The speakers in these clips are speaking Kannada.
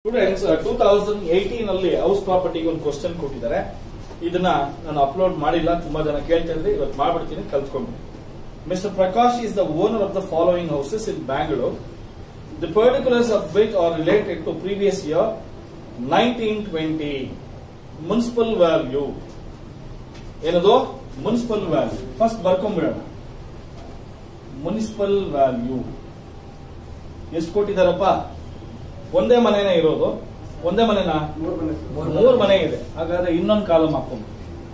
ಸ್ಟೂಡೆಂಟ್ಸ್ ಟೂ ತೌಸಂಡ್ ಏಯ್ಟೀನ್ ಅಲ್ಲಿ ಹೌಸ್ ಪ್ರಾಪರ್ಟಿಗೆ ಒಂದು ಕ್ವಶನ್ ಕೊಟ್ಟಿದ್ದಾರೆ ಇದನ್ನ ನಾನು ಅಪ್ಲೋಡ್ ಮಾಡಿಲ್ಲ ತುಂಬಾ ಜನ ಕೇಳ್ತಾ ಇದ್ರೆ ಇವತ್ತು ಮಾಡ್ಬಿಡ್ತೀನಿ ಕಲ್ತ್ಕೊಂಡು mister Prakash is the owner of the following houses in Bangalore the particulars of which are related to previous year nineteen twenty municipal value ಏನದು ಮುನ್ಸಿಪಲ್ ವ್ಯಾಲ್ಯೂ ಫಸ್ಟ್ ಬರ್ಕೊಂಡ್ಬಿಡೋಣ ಮುನ್ಸಿಪಲ್ ವ್ಯಾಲ್ಯೂ ಎಷ್ಟು ಕೊಟ್ಟಿದಾರಪ್ಪ ಒಂದೇ ಮನೆನೇ ಇರೋದು ಒಂದೇ ಮನೆನಾ ಮೂರ್ ಮನೆ ಇದೆ ಹಾಗಾದ್ರೆ ಇನ್ನೊಂದು ಕಾಲಮ್ ಹಾಕೊಂಡು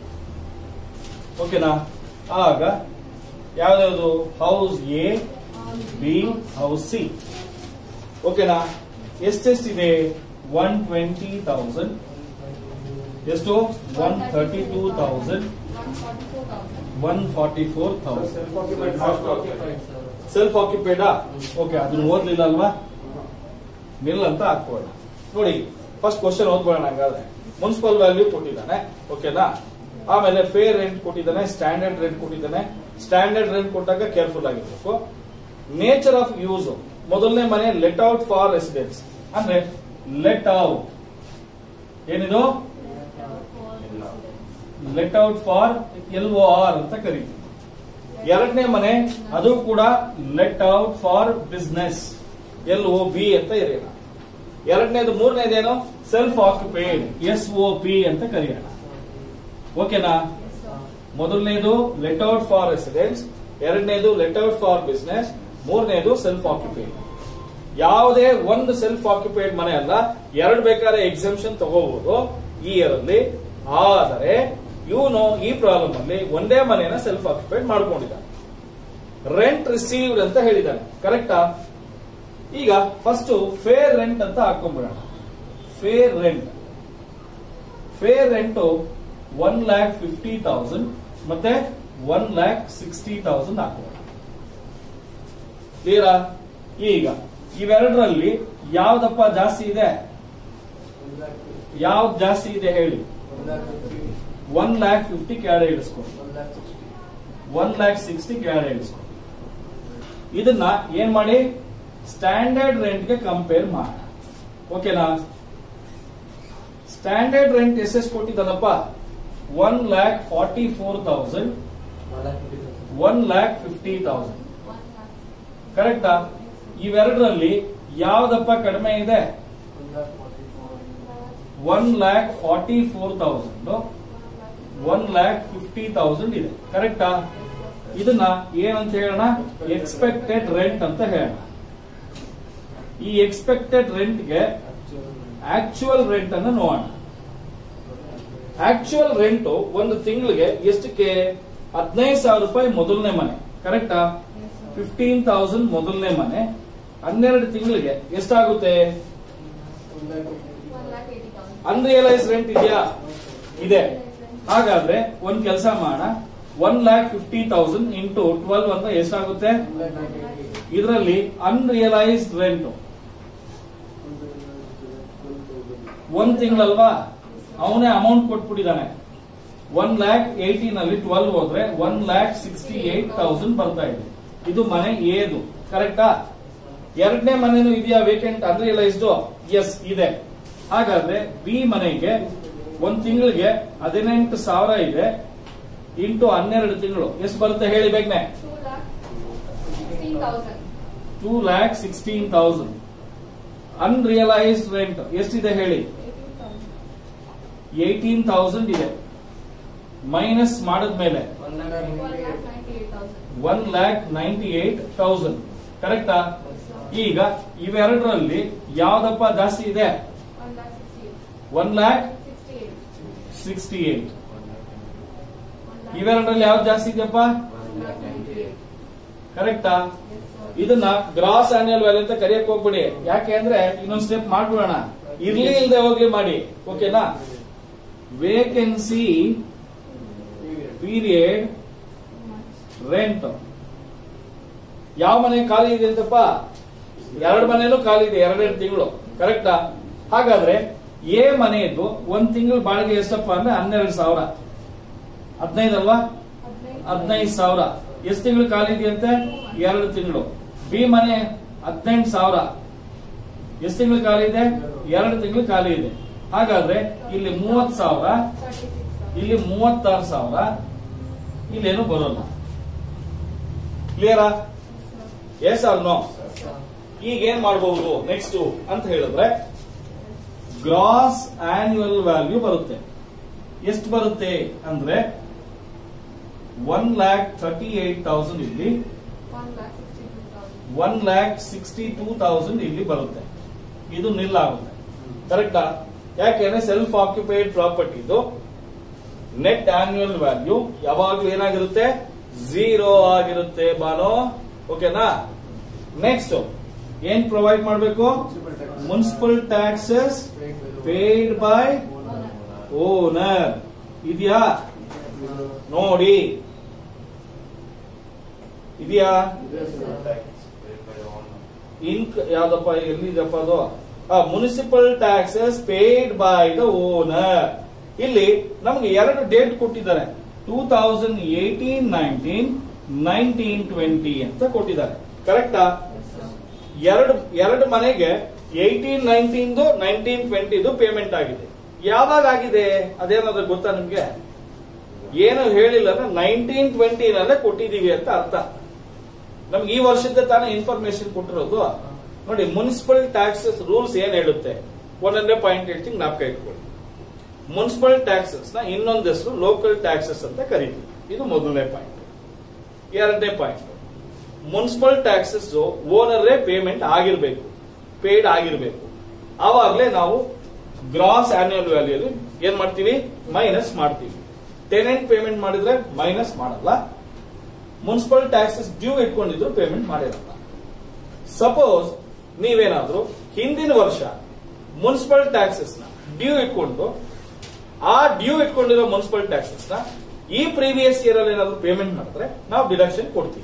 ಓಕೆನಾ ಆಗ ಯಾವ್ದಾವ್ದು house A B house C ಓಕೆನಾ ಎಷ್ಟೆಷ್ಟಿದೆ ಒನ್ ಟ್ವೆಂಟಿ ತೌಸಂಡ್ ಎಷ್ಟು one thirty two thousand one forty four thousand self ಆಕ್ಯುಪೈಡಾ ಓಕೆ ಅದನ್ನ ಓದ್ಲಿಲ್ಲ ಅಲ್ವಾ ನಿಲ್ ಅಂತ ಹಾಕೋಣ ನೋಡಿ ಫಸ್ಟ್ ಕ್ವಶನ್ ಓದ್ಕೊಳ್ಳೋಣ ಹಂಗಾದ್ರೆ ಮುನ್ಸಿಪಲ್ ವ್ಯಾಲ್ಯೂ ಕೊಟ್ಟಿದ್ದಾನೆ ಓಕೆನಾ ಆಮೇಲೆ ಫೇರ್ ರೆಂಟ್ ಕೊಟ್ಟಿದ್ದಾನೆ ಸ್ಟ್ಯಾಂಡರ್ಡ್ ರೆಂಟ್ ಕೊಟ್ಟಿದ್ದಾನೆ ಸ್ಟ್ಯಾಂಡರ್ಡ್ ರೆಂಟ್ ಕೊಟ್ಟಾಗ ಕೇರ್ಫುಲ್ ಆಗಿರ್ಬೇಕು ನೇಚರ್ ಆಫ್ ಯೂಸ್ ಮೊದಲನೇ ಮನೆ ಲೆಟ್ ಔಟ್ ಫಾರ್ ರೆಸಿಡೆನ್ಸ್ ಅಂದ್ರೆ ಲೆಟ್ ಔಟ್ ಏನಿದು let out for L O R ಅಂತ ಕರೀತೀವಿ ಎರಡನೇ ಮನೆ ಅದು ಕೂಡ let out for business L O B ಅಂತ ಇರೋಣ ಎರಡನೇದು ಮೂರನೇದೇನು self occupied S O P ಅಂತ ಕರೆಯೋಣ ಓಕೆನಾ ಮೊದಲನೇದು ಲೆಟ್ ಔಟ್ ಫಾರ್ ರೆಸಿಡೆನ್ಸ್ ಎರಡನೇದು ಲೆಟ್ ಔಟ್ ಫಾರ್ ಬಿಸ್ನೆಸ್ ಮೂರನೇದು ಸೆಲ್ಫ್ ಆಕ್ಯುಪೈಡ್ ಯಾವುದೇ ಒಂದು ಸೆಲ್ಫ್ ಆಕ್ಯುಪೈಡ್ ಮನೆ ಅಲ್ಲ ಎರಡು ಬೇಕಾದ್ರೆ ಎಕ್ಸಂಪ್ಷನ್ ತಗೋಬಹುದು ಈ ಇಯರ್ ಅಲ್ಲಿ ಆದರೆ ಇವನು ಈ ಪ್ರಾಬ್ಲಮ್ ಅಲ್ಲಿ ಒಂದೇ ಮನೆಯನ್ನ ಸೆಲ್ಫ್ ಆಕ್ಯುಪೈಡ್ ಮಾಡ್ಕೊಂಡಿದ್ದಾನೆ ರೆಂಟ್ ರಿಸೀವ್ಡ್ ಅಂತ ಹೇಳಿದ್ದಾನೆ ಕರೆಕ್ಟಾ ಈಗ ಫಸ್ಟ್ ಫೇರ್ ರೆಂಟ್ ಅಂತ ಹಾಕೊಂಡ್ಬಿಡೋಣ fair rent fair rent one lakh fifty thousand ಮತ್ತೆ ಒನ್ ಲ್ಯಾಕ್ ಸಿಕ್ಸ್ಟಿ ತೌಸಂಡ್ ಹಾಕೋಣ ಕ್ಲಿಯರಾ ಈಗ ಇವೆರಡರಲ್ಲಿ ಯಾವ್ದಪ್ಪ ಜಾಸ್ತಿ ಇದೆ ಯಾವ್ದು ಜಾಸ್ತಿ ಇದೆ ಹೇಳಿ ಒನ್ ಲ್ಯಾಕ್ ಫಿಫ್ಟಿ ಕೆಳಗಡೆ ಇಳಿಸ್ಕೊಂಡು ಒನ್ ಲ್ಯಾಕ್ ಸಿಕ್ಸ್ಟಿ ಕೆಳಗಡೆ ಇಳಿಸ್ಕೊಂಡು ಇದನ್ನ ಏನ್ ಮಾಡಿ ಸ್ಟ್ಯಾಂಡರ್ಡ್ ರೆಂಟ್ಗೆ ಕಂಪೇರ್ ಮಾಡೋಣ ಓಕೆನಾ ಸ್ಟ್ಯಾಂಡರ್ಡ್ ರೆಂಟ್ ಎಷ್ಟೆಷ್ಟು ಕೊಟ್ಟಿದ್ದಾನಪ್ಪ one lakh forty four thousand one lakh fifty thousand ಕರೆಕ್ಟಾ ಇವೆರಡರಲ್ಲಿ ಯಾವ್ದಪ್ಪ ಕಡಿಮೆ ಇದೆ one lakh forty four thousand one lakh fifty thousand ಇದೆ ಕರೆಕ್ಟಾ ಇದನ್ನ ಏನಂತ ಹೇಳೋಣ ಎಕ್ಸ್ಪೆಕ್ಟೆಡ್ ರೆಂಟ್ ಅಂತ ಹೇಳೋಣ ಈ ಎಕ್ಸ್ಪೆಕ್ಟೆಡ್ ರೆಂಟ್ಗೆ ಆಕ್ಚುಯಲ್ ರೆಂಟ್ ಅನ್ನು ನೋಡೋಣ ಆಕ್ಚುಯಲ್ ರೆಂಟ್ ಒಂದು ತಿಂಗಳಿಗೆ ಎಷ್ಟಕ್ಕೆ ಹದಿನೈದು ಸಾವಿರ ರೂಪಾಯಿ ಮೊದಲನೇ ಮನೆ ಕರೆಕ್ಟಾ ಫಿಫ್ಟೀನ್ ತೌಸಂಡ್ ಮೊದಲನೇ ಮನೆ ಹನ್ನೆರಡು ತಿಂಗಳಿಗೆ ಎಷ್ಟಾಗುತ್ತೆ ಅನ್ರಿಯಲೈಸ್ ರೆಂಟ್ ಇದೆಯಾ ಇದೆ ಹಾಗಾದ್ರೆ ಒಂದ್ ಕೆಲಸ ಮಾಡೋಣ one lakh fifty thousand into twelve ಅಂತ ಎಷ್ಟಾಗುತ್ತೆ ಇದರಲ್ಲಿ ಅನ್ರಿಯಲೈಸ್ಡ್ ರೆಂಟ್ ಒಂದ್ ತಿಂಗಳಲ್ವಾ ಅವನೇ ಅಮೌಂಟ್ ಕೊಟ್ಬಿಟ್ಟಿದ್ದಾನೆ ಒನ್ ಲ್ಯಾಕ್ ಏಯ್ಟೀನ್ ಅಲ್ಲಿ ಟ್ವೆಲ್ವ್ ಹೋದ್ರೆ one lakh sixty eight thousand ಬರ್ತಾ ಇದೆ ಇದು ಮನೆ ಏದು ಕರೆಕ್ಟಾ ಎರಡನೇ ಮನೆನೂ ಇದೆಯಾ ವೇಕೆಂಟ್ ಅನ್ರಿಯಲೈಸ್ಡ್ ಎಸ್ ಇದೆ ಹಾಗಾದ್ರೆ ಬಿ ಮನೆಗೆ ಒಂದ್ ತಿಂಗಳಿಗೆ ಹದಿನೆಂಟು ಸಾವಿರ ಇದೆ ಇಂಟು ಹನ್ನೆರಡು ತಿಂಗಳು ಎಷ್ಟು ಬರುತ್ತೆ ಹೇಳಿ ಬೇಗನೆ two lakh sixteen thousand unrealised rent ಎಷ್ಟಿದೆ ಹೇಳಿ ಏಯ್ಟೀನ್ ತೌಸಂಡ್ ಇದೆ ಮೈನಸ್ ಮಾಡಿದ್ಮೇಲೆ one lakh ninety eight thousand ಕರೆಕ್ಟಾ ಈಗ ಇವೆರಡರಲ್ಲಿ ಯಾವ್ದಪ್ಪ ಜಾಸ್ತಿ ಇದೆ ಒನ್ ಲ್ಯಾಕ್ ಸಿಕ್ಸ್ಟಿ ಏಟ್ ಇವೆರಡರಲ್ಲಿ ಯಾವ್ದು ಜಾಸ್ತಿ ಇದೆಯಪ್ಪ ಕರೆಕ್ಟಾ ಇದನ್ನ ಗ್ರಾಸ್ ಆನ್ಯುವಲ್ ವ್ಯಾಲ್ಯೂ ಅಂತ ಕರೆಯಕ್ ಹೋಗ್ಬಿಡಿ ಯಾಕೆ ಅಂದ್ರೆ ಇನ್ನೊಂದು ಸ್ಟೆಪ್ ಮಾಡ್ಬಿಡೋಣ ಇರ್ಲಿ ಇಲ್ದೆ ಹೋಗಿ ಮಾಡಿ ಓಕೆನಾ ವೇಕೆನ್ಸಿ ಪೀರಿಯಡ್ ರೆಂಟ್ ಯಾವ ಮನೆ ಖಾಲಿ ಇದೆ ಅಂತಪ್ಪ ಎರಡು ಮನೇನು ಖಾಲಿ ಇದೆ ಎರಡೆರಡು ತಿಂಗಳು ಕರೆಕ್ಟಾ ಹಾಗಾದ್ರೆ ಎ ಮನೆಯದ್ದು ಒಂದ್ ತಿಂಗಳು ಬಾಡಿಗೆ ಎಷ್ಟಪ್ಪ ಅಂದ್ರೆ ಹನ್ನೆರಡು ಸಾವಿರ ಹದಿನೈದು ಅಲ್ವಾ ಹದಿನೈದು ಸಾವಿರ ಎಷ್ಟು ತಿಂಗಳು ಖಾಲಿ ಇದೆಯಂತೆ ಎರಡು ತಿಂಗಳು ಬಿ ಮನೆ ಹದಿನೆಂಟು ಸಾವಿರ ಎಷ್ಟು ತಿಂಗಳು ಖಾಲಿ ಇದೆ ಎರಡು ತಿಂಗಳು ಖಾಲಿ ಇದೆ ಹಾಗಾದ್ರೆ ಇಲ್ಲಿ ಮೂವತ್ ಸಾವಿರ ಇಲ್ಲಿ ಮೂವತ್ತಾರು ಸಾವಿರ ಇಲ್ಲೇನು ಬರೋಲ್ಲ ಕ್ಲಿಯರಾ ಎಸ್ ಆರ್ ನೋ ಈಗ ಏನ್ ಮಾಡಬಹುದು ನೆಕ್ಸ್ಟ್ ಅಂತ ಹೇಳಿದ್ರೆ ಗ್ರಾಸ್ ಆನ್ಯುವಲ್ ವ್ಯಾಲ್ಯೂ ಬರುತ್ತೆ ಎಷ್ಟು ಬರುತ್ತೆ ಅಂದ್ರೆ one lakh thirty eight thousand ಇಲ್ಲಿ one lakh sixty two thousand ಇಲ್ಲಿ ಬರುತ್ತೆ ಇದು ನಿಲ್ ಆಗುತ್ತೆ ಕರೆಕ್ಟಾ ಯಾಕೆಂದ್ರೆ ಸೆಲ್ಫ್ ಆಕ್ಯುಪೈಡ್ ಪ್ರಾಪರ್ಟಿದು ನೆಟ್ ಆನ್ಯುವಲ್ ವ್ಯಾಲ್ಯೂ ಯಾವಾಗ್ಲೂ ಏನಾಗಿರುತ್ತೆ ಝೀರೋ ಆಗಿರುತ್ತೆ ಬಾನೋ ಓಕೆನಾ ನೆಕ್ಸ್ಟ್ ಏನ್ ಪ್ರೊವೈಡ್ ಮಾಡಬೇಕು municipal taxes paid by owner ಇದೆಯಾ ನೋಡಿ ಇದೆಯಾ ಇನ್ಕ್ ಯಾವ್ದಪ್ಪ ಎಲ್ಲಿದಪ್ಪ ಅದು municipal taxes paid by the owner ಇಲ್ಲಿ ನಮ್ಗೆ ಎರಡು ಡೇಟ್ ಕೊಟ್ಟಿದ್ದಾರೆ two thousand eighteen nineteen nineteen twenty ಅಂತ ಕೊಟ್ಟಿದ್ದಾರೆ ಕರೆಕ್ಟಾ ಎರಡು ಎರಡು ಮನೆಗೆ ಏಯ್ಟೀನ್ ನೈನ್ಟೀನ್ದು ನೈನ್ಟೀನ್ ಟ್ವೆಂಟಿದು ಪೇಮೆಂಟ್ ಆಗಿದೆ ಯಾವಾಗ ಆಗಿದೆ ಅದೇನಾದ್ರು ಗೊತ್ತಾ ನಿಮ್ಗೆ ಏನು ಹೇಳಿಲ್ಲ ನೈನ್ಟೀನ್ ಟ್ವೆಂಟಿನಲ್ಲೇ ಕೊಟ್ಟಿದೀವಿ ಅಂತ ಅರ್ಥ ನಮ್ಗೆ ಈ ವರ್ಷದ ತಾನೇ ಇನ್ಫಾರ್ಮೇಶನ್ ಕೊಟ್ಟಿರೋದು ನೋಡಿ ಮುನ್ಸಿಪಲ್ ಟ್ಯಾಕ್ಸಸ್ ರೂಲ್ಸ್ ಏನ್ ಹೇಳುತ್ತೆ ಒಂದೊಂದೇ ಪಾಯಿಂಟ್ ಹೇಳ್ತೀನಿ ಜ್ಞಾಪಕ ಇಟ್ಕೊಳ್ಳಿ ಮುನ್ಸಿಪಲ್ ಟ್ಯಾಕ್ಸಸ್ ನ ಇನ್ನೊಂದು ಹೆಸರು ಲೋಕಲ್ ಟ್ಯಾಕ್ಸಸ್ ಅಂತ ಕರಿತೀವಿ ಇದು ಮೊದಲನೇ ಪಾಯಿಂಟ್ ಎರಡನೇ ಪಾಯಿಂಟ್ ಮುನ್ಸಿಪಲ್ ಟ್ಯಾಕ್ಸಸ್ ಓನರೇ ಪೇಮೆಂಟ್ ಆಗಿರ್ಬೇಕು ಪೇಡ್ ಆಗಿರ್ಬೇಕು ಆವಾಗಲೇ ನಾವು ಗ್ರಾಸ್ ಆನ್ಯುವಲ್ ವ್ಯಾಲ್ಯೂಲಿ ಏನ್ ಮಾಡ್ತೀವಿ ಮೈನಸ್ ಮಾಡ್ತೀವಿ ಟೆನೆಂಟ್ ಪೇಮೆಂಟ್ ಮಾಡಿದ್ರೆ ಮೈನಸ್ ಮಾಡಲ್ಲ ಮುನ್ಸಿಪಲ್ ಟ್ಯಾಕ್ಸಸ್ ಡ್ಯೂ ಇಟ್ಕೊಂಡಿದ್ರು ಪೇಮೆಂಟ್ ಮಾಡಿರಲ್ಲ ಸಪೋಸ್ ನೀವೇನಾದ್ರೂ ಹಿಂದಿನ ವರ್ಷ ಮುನ್ಸಿಪಲ್ ಟ್ಯಾಕ್ಸಸ್ ನ ಡ್ಯೂ ಇಟ್ಕೊಂಡು ಆ ಡ್ಯೂ ಇಟ್ಕೊಂಡಿರೋ ಮುನ್ಸಿಪಲ್ ಟ್ಯಾಕ್ಸಸ್ ನ ಈ ಪ್ರೀವಿಯಸ್ ಇಯರ್ ಅಲ್ಲಿ ಏನಾದ್ರು ಪೇಮೆಂಟ್ ಮಾಡಿದ್ರೆ ನಾವು ಡಿಡಕ್ಷನ್ ಕೊಡ್ತೀವಿ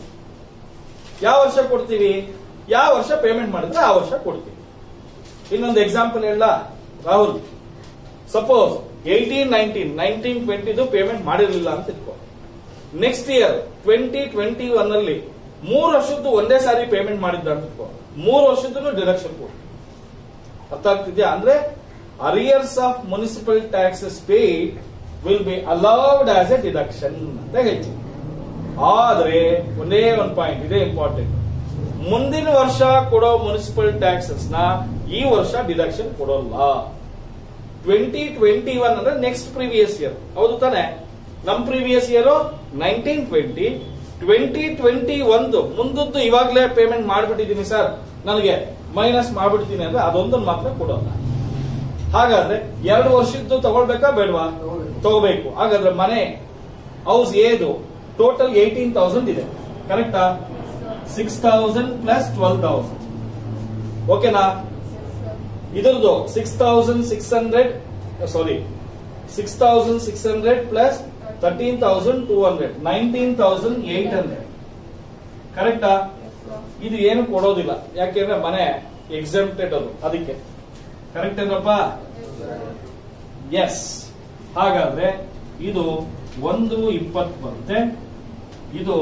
ಯಾವ ವರ್ಷ ಕೊಡ್ತೀವಿ ಯಾವ ವರ್ಷ ಪೇಮೆಂಟ್ ಮಾಡಿದ್ರೆ ಆ ವರ್ಷ ಕೊಡ್ತೀವಿ ಇನ್ನೊಂದು ಎಕ್ಸಾಂಪಲ್ ಹೇಳ Rahul suppose eighteen nineteen nineteen ಟ್ವೆಂಟಿದು ಪೇಮೆಂಟ್ ಮಾಡಿರಲಿಲ್ಲ ಅಂತ ಇಟ್ಕೋ next year twenty twenty one ಅಲ್ಲಿ ಮೂರು ವರ್ಷದ್ದು ಒಂದೇ ಸಾರಿ ಪೇಮೆಂಟ್ ಮಾಡಿದ್ದ ಅಂತ ಇಟ್ಕೋ ಮೂರು ವರ್ಷದ್ದು ಡಿಡಕ್ಷನ್ ಕೊಡಿ ಅರ್ಥ ಆಗ್ತಿದ್ಯಾ ಅಂದ್ರೆ arrears of municipal taxes paid will be allowed as a deduction ಅಂತ ಹೇಳ್ತೀವಿ ಆದ್ರೆ ಒಂದೇ ಒಂದು ಪಾಯಿಂಟ್ ಇದೇ ಇಂಪಾರ್ಟೆಂಟ್ ಮುಂದಿನ ವರ್ಷ ಕೊಡೋ ಮುನಿಸಿಪಲ್ ಟ್ಯಾಕ್ಸಸ್ ನ ಈ ವರ್ಷ ಡಿಡಕ್ಷನ್ ಕೊಡೋಲ್ಲ ಟ್ವೆಂಟಿ ಟ್ವೆಂಟಿ ಒನ್ ಅಂದ್ರೆ ನೆಕ್ಸ್ಟ್ ಪ್ರೀವಿಯಸ್ ಇಯರ್ ಹೌದು ತಾನೆ ನಮ್ previous year nineteen twenty twenty twenty ಒಂದು ಮುಂದದ್ದು ಇವಾಗಲೇ ಪೇಮೆಂಟ್ ಮಾಡ್ಬಿಟ್ಟಿದ್ದೀನಿ ಸರ್ ನನಗೆ ಮೈನಸ್ ಮಾಡ್ಬಿಡ್ತೀನಿ ಅಂದ್ರೆ ಅದೊಂದನ್ನು ಮಾತ್ರ ಕೊಡೋಲ್ಲ ಹಾಗಾದ್ರೆ ಎರಡು ವರ್ಷದ್ದು ತಗೊಳ್ಬೇಕಾ ಬೇಡವಾ ತಗೋಬೇಕು ಹಾಗಾದ್ರೆ ಮನೆ ಹೌಸ್ ಏದು ಟೋಟಲ್ ಏಯ್ಟೀನ್ ತೌಸಂಡ್ ಇದೆ ಕರೆಕ್ಟಾ six thousand plus twelve thousand ಓಕೆನಾ ಇದ್ರದ್ದು six thousand six hundred sorry six thousand six hundred plus thirteen thousand two hundred nineteen thousand eight hundred ಕರೆಕ್ಟಾ ಇದು ಏನು ಕೊಡೋದಿಲ್ಲ ಯಾಕೆಂದ್ರೆ ಮನೆ ಎಕ್ಸೆಂಪ್ಟೆಡ್ ಅದು ಅದಕ್ಕೆ ಕರೆಕ್ಟ್ ಏನಪ್ಪ ಎಸ್ ಹಾಗಾದ್ರೆ ಇದು ಒಂದು ಇಪ್ಪತ್ತು ಬರುತ್ತೆ ಇದು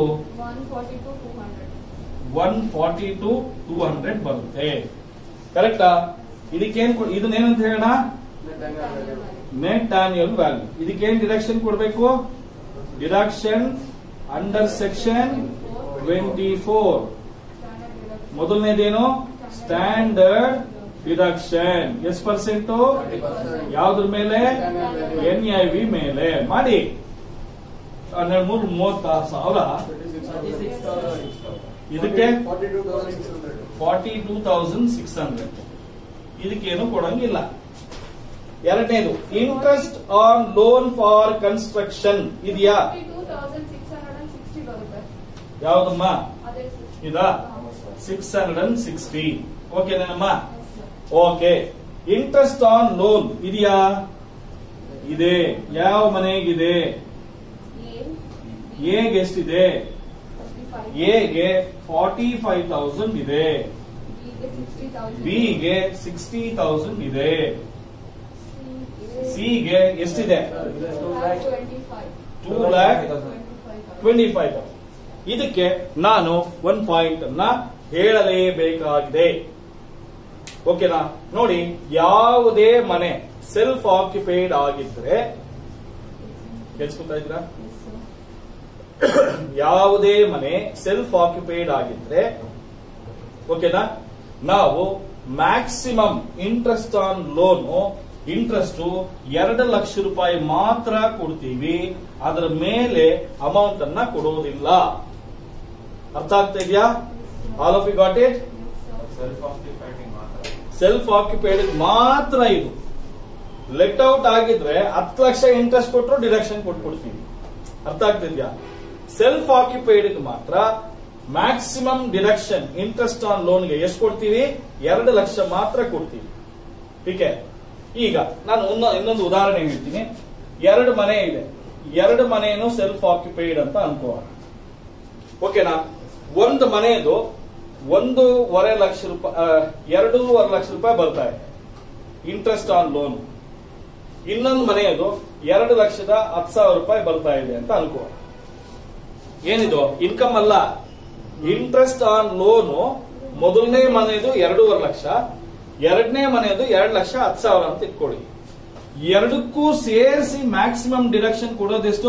one forty two two hundred ಬರುತ್ತೆ ಕರೆಕ್ಟಾ ಇದಕ್ಕೇನ್ ಕೊ- ಇದನ್ನೇನಂತ ಹೇಳೋಣ ನೆಟ್ ಆನ್ಯುವಲ್ ವ್ಯಾಲ್ಯೂ ಇದಕ್ಕೇನ್ ಡಿಡಕ್ಷನ್ ಕೊಡಬೇಕು deduction under section twenty four ಮೊದಲನೇದೇನು ಸ್ಟ್ಯಾಂಡರ್ಡ್ ಡಿಡಕ್ಷನ್ ಎಷ್ಟು ಪರ್ಸೆಂಟ್ ಯಾವ್ದ್ರ ಮೇಲೆ ಎನ್ ಐ ವಿ ಮೇಲೆ ಮಾಡಿ ಹನ್ನೆರಡು ಮೂರು ಮೂವತ್ತಾರು ಸಾವಿರ ಇದಕ್ಕೆ forty two thousand six hundred ಇದಕ್ಕೇನು ಕೊಡಂಗಿಲ್ಲ ಎರಡನೇದು interest on loan for construction ಇದೆಯಾ ಯಾವ್ದಮ್ಮ ಇದಾ ಸಿಕ್ಸ್ ಹಂಡ್ರೆಡ್ ಅಂಡ್ ಸಿಕ್ಸ್ಟಿ ಓಕೆನೇನಮ್ಮ ಓಕೆ ಇಂಟ್ರೆಸ್ಟ್ ಆನ್ ಲೋನ್ ಇದೆಯಾ ಇದೆ ಯಾವ ಮನೆಗಿದೆ ಎಗೆ ಎಷ್ಟಿದೆ ಎಗೆ ಫಾರ್ಟಿ ಫೈವ್ ತೌಸಂಡ್ ಇದೆ ಬಿಗೆ ಸಿಕ್ಸ್ಟಿ ತೌಸಂಡ್ ಇದೆ ಸಿಗೆ ಎಷ್ಟಿದೆ ಟೂ ಲ್ಯಾಕ್ ಟ್ವೆಂಟಿ ಫೈವ್ ಇದಕ್ಕೆ ನಾನು ಒಂದ್ ಪಾಯಿಂಟ್ ಅನ್ನ ಹೇಳಲೇಬೇಕಾಗಿದೆ ಓಕೆನಾ ನೋಡಿ ಯಾವುದೇ ಮನೆ ಸೆಲ್ಫ್ ಆಕ್ಯುಪೈಡ್ ಆಗಿದ್ರೆ ಕೇಳಿಸ್ಕೊತಾ ಇದ್ರಾ ಯಾವುದೇ ಮನೆ ಸೆಲ್ಫ್ ಆಕ್ಯುಪೈಡ್ ಆಗಿದ್ರೆ ಓಕೆನಾ ನಾವು maximum interest on loan interest ಎರಡು ಲಕ್ಷ ರೂಪಾಯಿ ಮಾತ್ರ ಕೊಡ್ತೀವಿ ಅದರ ಮೇಲೆ ಅಮೌಂಟ್ ಅನ್ನ ಕೊಡೋದಿಲ್ಲ ಅರ್ಥ ಆಗ್ತಾ ಇದೆಯಾ all of you got it self ಆಕ್ಯುಪೈಡಿಂಗ್ ಮಾತ್ರ ಸೆಲ್ಫ್ ಆಕ್ಯುಪೈಡ್ ಮಾತ್ರ ಇದು ಲೆಟ್ ಔಟ್ ಆಗಿದ್ರೆ ಹತ್ತು ಲಕ್ಷ ಇಂಟ್ರೆಸ್ಟ್ ಕೊಟ್ಟರು ಡಿಡಕ್ಷನ್ ಕೊಟ್ಕೊಡ್ತೀವಿ ಅರ್ಥ ಆಗ್ತಿದ್ಯಾ ಸೆಲ್ಫ್ ಆಕ್ಯುಪೈಡ್ ಮಾತ್ರ ಮ್ಯಾಕ್ಸಿಮಮ್ ಡಿಡಕ್ಷನ್ ಇಂಟ್ರೆಸ್ಟ್ ಆನ್ ಲೋನ್ಗೆ ಎಷ್ಟು ಕೊಡ್ತೀವಿ ಎರಡು ಲಕ್ಷ ಮಾತ್ರ ಕೊಡ್ತೀವಿ ಟೀಕೆ ಈಗ ನಾನು ಇನ್ನೊ- ಇನ್ನೊಂದು ಉದಾಹರಣೆ ಹೇಳ್ತೀನಿ ಎರಡು ಮನೆ ಇದೆ ಎರಡು ಮನೆಯನ್ನು ಸೆಲ್ಫ್ ಆಕ್ಯುಪೈಡ್ ಅಂತ ಅನ್ಕೋಣ ಓಕೆನಾ ಒಂದು ಮನೆಯದು ಒಂದೂವರೆ ಲಕ್ಷ ರೂಪಾಯಿ ಆ, ಎರಡೂವರೆ ಲಕ್ಷ ರೂಪಾಯಿ ಬರ್ತಾ ಇದೆ ಇಂಟ್ರೆಸ್ಟ್ ಆನ್ ಲೋನ್ ಇನ್ನೊಂದು ಮನೆಯದು ಎರಡು ಲಕ್ಷದ ಹತ್ತು ಸಾವಿರ ರೂಪಾಯಿ ಬರ್ತಾ ಇದೆ ಅಂತ ಅನ್ಕೋ ಏನಿದು ಇನ್ಕಮ್ ಅಲ್ಲ ಇಂಟ್ರೆಸ್ಟ್ ಆನ್ ಲೋನು ಮೊದಲನೇ ಮನೆಯದು ಎರಡೂವರೆ ಲಕ್ಷ ಎರಡನೇ ಮನೆಯದು ಎರಡು ಲಕ್ಷ ಹತ್ತು ಸಾವಿರ ಅಂತ ಇಟ್ಕೊಳ್ಳಿ ಎರಡಕ್ಕೂ ಸೇರಿಸಿ ಮ್ಯಾಕ್ಸಿಮಮ್ ಡಿಡಕ್ಷನ್ ಕೊಡೋದೆಷ್ಟು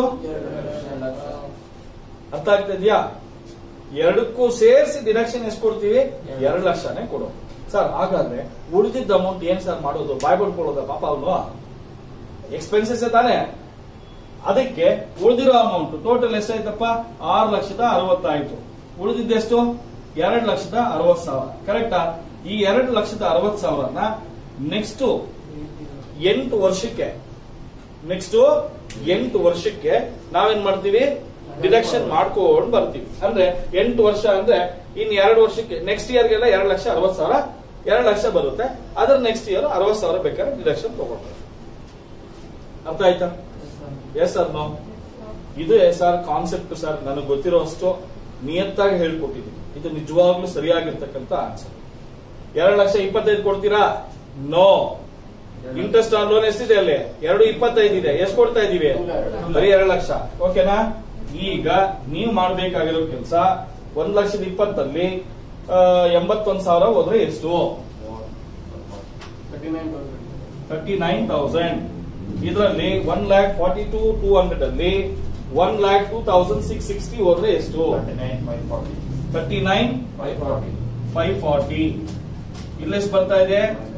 ಅರ್ಥ ಆಗ್ತಿದ್ಯಾ ಎರಡಕ್ಕೂ ಸೇರಿಸಿ ಡಿಡಕ್ಷನ್ ಎಷ್ಟು ಕೊಡ್ತೀವಿ ಎರಡು ಲಕ್ಷನೇ ಕೊಡು ಸರ್ ಹಾಗಾದ್ರೆ ಉಳಿದಿದ್ದ ಅಮೌಂಟ್ ಏನ್ ಸರ್ ಮಾಡೋದು ಬಾಯ್ ಬಿಡ್ಕೊಳ್ಳೋದ ಪಾಪ ಅವನು ಎಕ್ಸ್ಪೆನ್ಸಸ್ ತಾನೆ ಅದಕ್ಕೆ ಉಳಿದಿರೋ ಅಮೌಂಟ್ ಟೋಟಲ್ ಎಷ್ಟಾಯ್ತಪ್ಪ ಆರು ಲಕ್ಷದ ಅರವತ್ತಾಯ್ತು ಉಳಿದಿದ್ದೆಷ್ಟು ಎರಡು ಲಕ್ಷದ ಅರವತ್ ಸಾವಿರ ಕರೆಕ್ಟಾ ಈ ಎರಡು ಲಕ್ಷದ ಅರವತ್ ಸಾವಿರನ ನೆಕ್ಸ್ಟ್ ಎಂಟು ವರ್ಷಕ್ಕೆ ನೆಕ್ಸ್ಟ್ ಎಂಟು ವರ್ಷಕ್ಕೆ ನಾವೇನ್ ಮಾಡ್ತೀವಿ ಡಿಡಕ್ಷನ್ ಮಾಡ್ಕೊಂಡು ಬರ್ತೀವಿ ಅಂದ್ರೆ ಎಂಟು ವರ್ಷ ಅಂದ್ರೆ ಇನ್ ಎರಡು ವರ್ಷಕ್ಕೆ ನೆಕ್ಸ್ಟ್ ಇಯರ್ಗೆಲ್ಲ ಎರಡು ಲಕ್ಷ ಅರವತ್ ಸಾವಿರ ಎರಡು ಲಕ್ಷ ಬರುತ್ತೆ ಅದ್ರ ನೆಕ್ಸ್ಟ್ ಇಯರ್ ಅರವತ್ ಸಾವಿರ ಬೇಕಾದ್ರೆ ಡಿಡಕ್ಷನ್ ತಗೊಳ್ತಾರೆ ಅರ್ಥ ಆಯ್ತಾ ಎಸ್ ಸರ್ ನೋ ಇದು ಸರ್ ಕಾನ್ಸೆಪ್ಟ್ ಸರ್ ನನಗೆ ಗೊತ್ತಿರೋಷ್ಟು ನಿಯತ್ತಾಗಿ ಹೇಳ್ಕೊಟ್ಟಿದ್ದೀನಿ ಇದು ನಿಜವಾಗ್ಲೂ ಸರಿಯಾಗಿರ್ತಕ್ಕಂಥ ಆನ್ಸರ್ ಎರಡು ಲಕ್ಷ ಇಪ್ಪತ್ತೈದು ಕೊಡ್ತೀರಾ ನೋ ಇಂಟ್ರೆಸ್ಟ್ ಆನ್ ಲೋನ್ ಎಷ್ಟಿದೆ ಅಲ್ಲಿ ಎರಡು ಇಪ್ಪತ್ತೈದು ಇದೆ ಎಷ್ಟು ಕೊಡ್ತಾ ಇದೀವಿ ಬರೀ ಎರಡು ಲಕ್ಷ ಓಕೆನಾ ಈಗ ನೀವು ಮಾಡ್ಬೇಕಾಗಿರೋ ಕೆಲಸ ಒಂದ್ ಲಕ್ಷದ ಇಪ್ಪತ್ತಲ್ಲಿ ಆ, ಎಂಬತ್ತೊಂದ್ ಸಾವಿರ ಹೋದ್ರೆ ಎಷ್ಟು ತರ್ಟಿ ನೈನ್ ತೌಸಂಡ್ ಇದರಲ್ಲಿ one lakh forty two two hundred ಅಲ್ಲಿ one lakh two thousand six sixty ಹೋದ್ರೆ ಎಷ್ಟು ತರ್ಟಿ ನೈನ್ ಫೈವ್ ಫಾರ್ಟಿ ಇಲ್ಲೆಷ್ಟು ಬರ್ತಾ ಇದೆ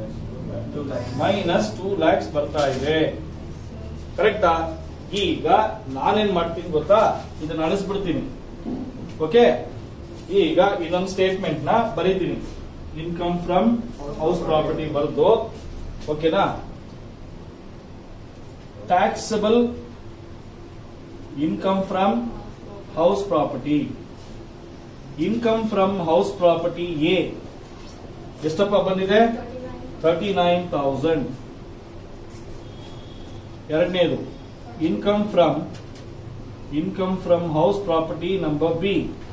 ಮೈನಸ್ ಟೂ ಲ್ಯಾಕ್ಸ್ ಬರ್ತಾ ಇದೆ ಕರೆಕ್ಟಾ ಈಗ ನಾನೇನ್ ಮಾಡ್ತೀನಿ ಗೊತ್ತಾ ಇದನ್ನ ಅಳಿಸ್ಬಿಡ್ತೀನಿ ಓಕೆ ಈಗ ಇದೊಂದು ಸ್ಟೇಟ್ಮೆಂಟ್ ನ ಬರೀತೀನಿ ಇನ್ಕಮ್ ಫ್ರಮ್ ಹೌಸ್ ಪ್ರಾಪರ್ಟಿ ಬರೆದು ಓಕೆನಾ taxable income from house property income from house property a ಎಷ್ಟಪ್ಪ ಬಂದಿದೆ ತರ್ಟಿ ನೈನ್ ತೌಸಂಡ್ ಎರಡನೇದು income from income from house property number B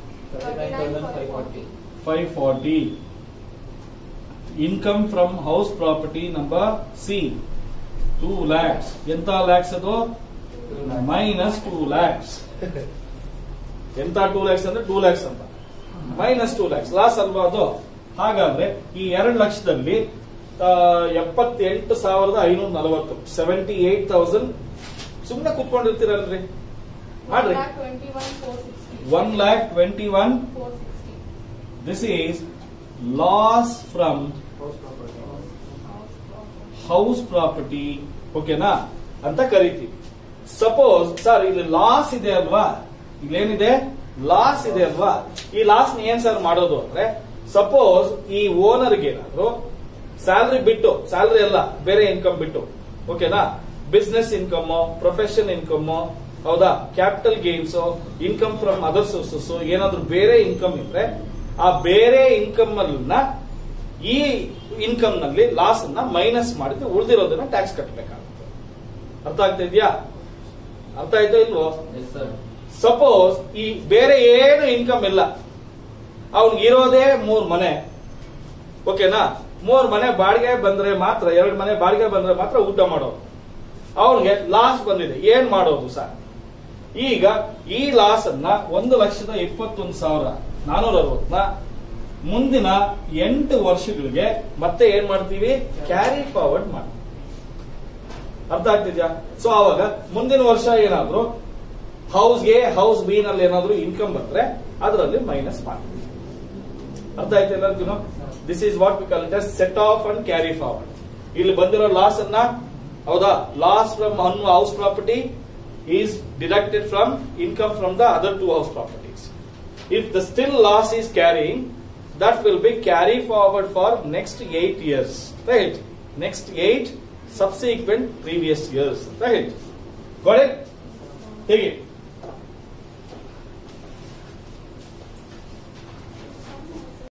five forty income from house property number C two lakhs ಎಂತ ಲ್ಯಾಕ್ಸ್ ಅದು ಮೈನಸ್ ಟೂ ಲ್ಯಾಕ್ಸ್ ಎಂತ ಟೂ ಲ್ಯಾಕ್ಸ್ ಅಂದ್ರೆ ಟೂ ಲ್ಯಾಕ್ಸ್ ಅಂತ ಮೈನಸ್ ಟೂ ಲ್ಯಾಕ್ಸ್ ಲಾಸ್ ಅಲ್ವಾ ಅದು ಹಾಗಾದ್ರೆ ಈ ಎರಡು ಲಕ್ಷದಲ್ಲಿ ಆ, ಎಪ್ಪತ್ತೆಂಟು ಸಾವಿರದ ಐನೂರ ನಲವತ್ತು ಸೆವೆಂಟಿ ಏಟ್ ತೌಸಂಡ್ ಸುಮ್ಮನೆ ಕುತ್ಕೊಂಡಿರ್ತೀರಲ್ರಿ ಮಾಡ್ರಿ one lakh twenty one this is loss from house property ಓಕೆನಾ ಅಂತ ಕರಿತೀವಿ ಸಪೋಸ್ ಸರ್ ಇಲ್ಲಿ ಲಾಸ್ ಇದೆ ಅಲ್ವಾ ಇಲ್ಲೇನಿದೆ ಲಾಸ್ ಇದೆ ಅಲ್ವಾ ಈ ಲಾಸ್ ಏನ್ ಸರ್ ಮಾಡೋದು ಅಂದ್ರೆ ಸಪೋಸ್ ಈ ಓನರ್ಗೆ ಏನಾದ್ರು ಸ್ಯಾಲ್ರಿ ಬಿಟ್ಟು ಸ್ಯಾಲ್ರಿ ಅಲ್ಲ ಬೇರೆ ಇನ್ಕಮ್ ಬಿಟ್ಟು ಓಕೆನಾ ಬಿಸ್ನೆಸ್ ಇನ್ಕಮ್ ಪ್ರೊಫೆಷನ್ ಇನ್ಕಮ್ ಹೌದಾ capital gains income from other sources ಏನಾದ್ರು ಬೇರೆ ಇನ್ಕಮ್ ಇದ್ರೆ ಆ ಬೇರೆ ಇನ್ಕಮ್ ಅನ್ನ ಈ ಇನ್ಕಮ್ ನಲ್ಲಿ ಲಾಸ್ ಅನ್ನ ಮೈನಸ್ ಮಾಡಿದ್ರೆ ಉಳಿದಿರೋದನ್ನ ಟ್ಯಾಕ್ಸ್ ಕಟ್ಟಬೇಕಾಗುತ್ತೆ ಅರ್ಥ ಆಗ್ತಾ ಇದೆಯಾ ಅರ್ಥ ಆಯ್ತಾ ಇಲ್ವೋ ಸಪೋಸ್ ಈ ಬೇರೆ ಏನು ಇನ್ಕಮ್ ಇಲ್ಲ ಅವ್ನಿಗೆ ಇರೋದೇ ಮೂರ್ ಮನೆ ಓಕೆನಾ ಮೂರ್ ಮನೆ ಬಾಡಿಗೆ ಬಂದ್ರೆ ಮಾತ್ರ ಎರಡು ಮನೆ ಬಾಡಿಗೆ ಬಂದ್ರೆ ಮಾತ್ರ ಊಟ ಮಾಡೋದು ಅವನಿಗೆ ಲಾಸ್ ಬಂದಿದೆ ಏನ್ ಮಾಡೋದು ಸರ್ ಈಗ ಈ ಲಾಸ್ ಅನ್ನ ಒಂದು ಲಕ್ಷದ ಇಪ್ಪತ್ತೊಂದು ಸಾವಿರ ನಾನೂರ ಅರವತ್ನ ಮುಂದಿನ ಎಂಟು ವರ್ಷಗಳಿಗೆ ಮತ್ತೆ ಏನ್ ಮಾಡ್ತೀವಿ ಕ್ಯಾರಿ ಫಾರ್ವರ್ಡ್ ಮಾಡ್ತೀವಿ ಅರ್ಥ ಆಗ್ತಿದ್ಯಾ ಸೊ ಅವಾಗ ಮುಂದಿನ ವರ್ಷ ಏನಾದ್ರು ಹೌಸ್ ಎ ಹೌಸ್ ಬಿ ನಲ್ಲಿ ಏನಾದ್ರು ಇನ್ಕಮ್ ಬಂದ್ರೆ ಅದರಲ್ಲಿ ಮೈನಸ್ ಮಾಡ್ತೀವಿ ಅರ್ಥ ಆಯ್ತು ಎಲ್ಲರಿಗೂ this is what we call it set off and carry forward ಇಲ್ಲಿ ಬಂದಿರೋ ಲಾಸ್ ಅನ್ನ ಹೌದಾ loss from one house property is deducted from income from the other two house properties if the still loss is carrying that will be carry forward for next eight years right next eight subsequent previous years ಅಂತ ಹೇಳ್ತೀವಿ got it? ಹೇಗೆ